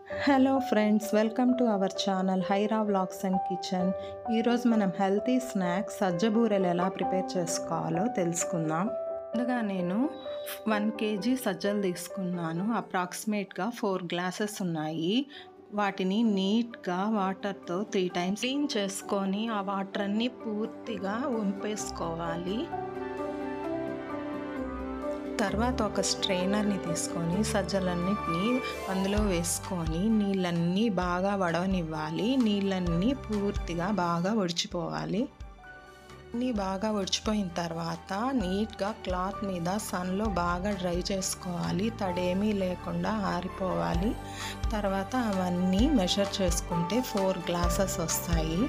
hello friends welcome to our channel Haira vlogs and kitchen ఈరోజు మనం healthy snacks సజ్జబూరెలు ఎలా prepare చేసుకోవాలో తెలుసుకుందాం ముందుగా నేను వన్ కేజీ సజ్జలు తీసుకున్నాను అప్రాక్సిమేట్గా ఫోర్ గ్లాసెస్ ఉన్నాయి వాటిని నీట్గా వాటర్తో త్రీ టైమ్స్ క్లీన్ చేసుకొని ఆ వాటర్ అన్నీ పూర్తిగా వంపేసుకోవాలి తర్వాత ఒక స్ట్రైనర్ని తీసుకొని సజ్జలన్నిటిని అందులో వేసుకొని నీళ్ళన్నీ బాగా వడవనివ్వాలి నీళ్ళన్నీ పూర్తిగా బాగా ఒడిచిపోవాలి అన్నీ బాగా ఒడిచిపోయిన తర్వాత నీట్గా క్లాత్ మీద సన్లో బాగా డ్రై చేసుకోవాలి తడేమీ లేకుండా ఆరిపోవాలి తర్వాత అవన్నీ మెషర్ చేసుకుంటే ఫోర్ గ్లాసెస్ వస్తాయి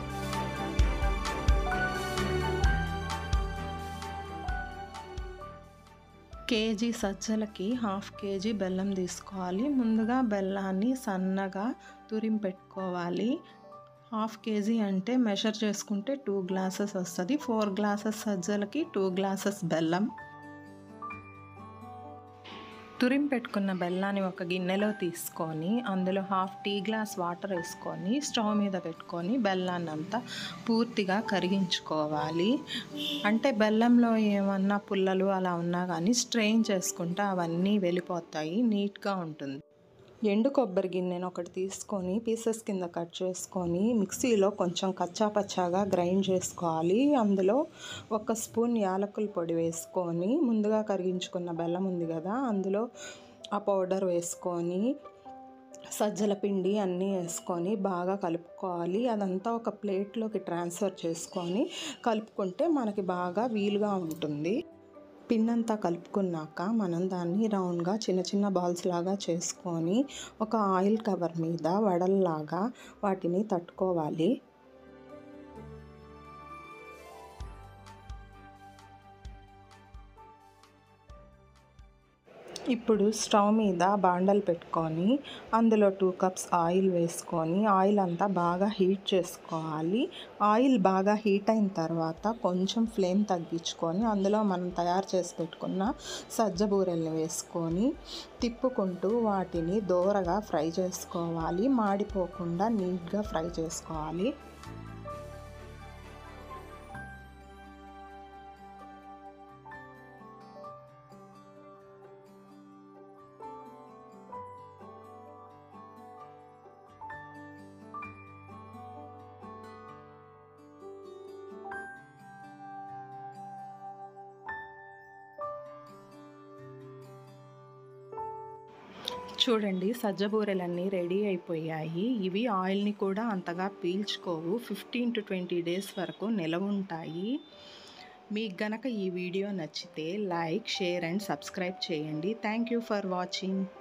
కేజీ సజ్జలకి హాఫ్ కేజీ బెల్లం తీసుకోవాలి ముందుగా బెల్లాన్ని సన్నగా తురిం పెట్టుకోవాలి హాఫ్ కేజీ అంటే మెషర్ చేసుకుంటే టూ గ్లాసెస్ వస్తుంది ఫోర్ గ్లాసెస్ సజ్జలకి టూ గ్లాసెస్ బెల్లం తురిం పెట్టుకున్న బెల్లాన్ని ఒక గిన్నెలో తీసుకొని అందులో హాఫ్ టీ గ్లాస్ వాటర్ వేసుకొని స్టవ్ మీద పెట్టుకొని బెల్లాన్ని అంతా పూర్తిగా కరిగించుకోవాలి అంటే బెల్లంలో ఏమన్నా పుల్లలు అలా ఉన్నా కానీ స్ట్రెయిన్ చేసుకుంటే అవన్నీ వెళ్ళిపోతాయి నీట్గా ఉంటుంది ఎండు కొబ్బరి గిన్నెను ఒకటి తీసుకొని పీసెస్ కింద కట్ చేసుకొని మిక్సీలో కొంచెం కచ్చా పచ్చాగా గ్రైండ్ చేసుకోవాలి అందులో ఒక స్పూన్ యాలకుల పొడి వేసుకొని ముందుగా కరిగించుకున్న బెల్లం ఉంది కదా అందులో ఆ పౌడర్ వేసుకొని సజ్జల పిండి అన్నీ వేసుకొని బాగా కలుపుకోవాలి అదంతా ఒక ప్లేట్లోకి ట్రాన్స్ఫర్ చేసుకొని కలుపుకుంటే మనకి బాగా వీలుగా ఉంటుంది పిండంతా కలుపుకున్నాక మనం దాన్ని రౌండ్గా చిన్న చిన్న బాల్స్ లాగా చేసుకొని ఒక ఆయిల్ కవర్ మీద వడల్లాగా వాటిని తట్టుకోవాలి ఇప్పుడు స్టవ్ మీద బాండలు పెట్టుకొని అందులో టూ కప్స్ ఆయిల్ వేసుకొని ఆయిల్ అంతా బాగా హీట్ చేసుకోవాలి ఆయిల్ బాగా హీట్ అయిన తర్వాత కొంచెం ఫ్లేమ్ తగ్గించుకొని అందులో మనం తయారు చేసి పెట్టుకున్న సజ్జ బూరెల్ని వేసుకొని తిప్పుకుంటూ వాటిని దూరగా ఫ్రై చేసుకోవాలి మాడిపోకుండా నీట్గా ఫ్రై చేసుకోవాలి చూడండి సజ్జబూరెలన్నీ రెడీ అయిపోయాయి ఇవి ఆయిల్ని కూడా అంతగా పీల్చుకోవు ఫిఫ్టీన్ టు ట్వంటీ డేస్ వరకు నిలవ ఉంటాయి మీకు గనక ఈ వీడియో నచ్చితే లైక్ షేర్ అండ్ సబ్స్క్రైబ్ చేయండి థ్యాంక్ యూ ఫర్ వాచింగ్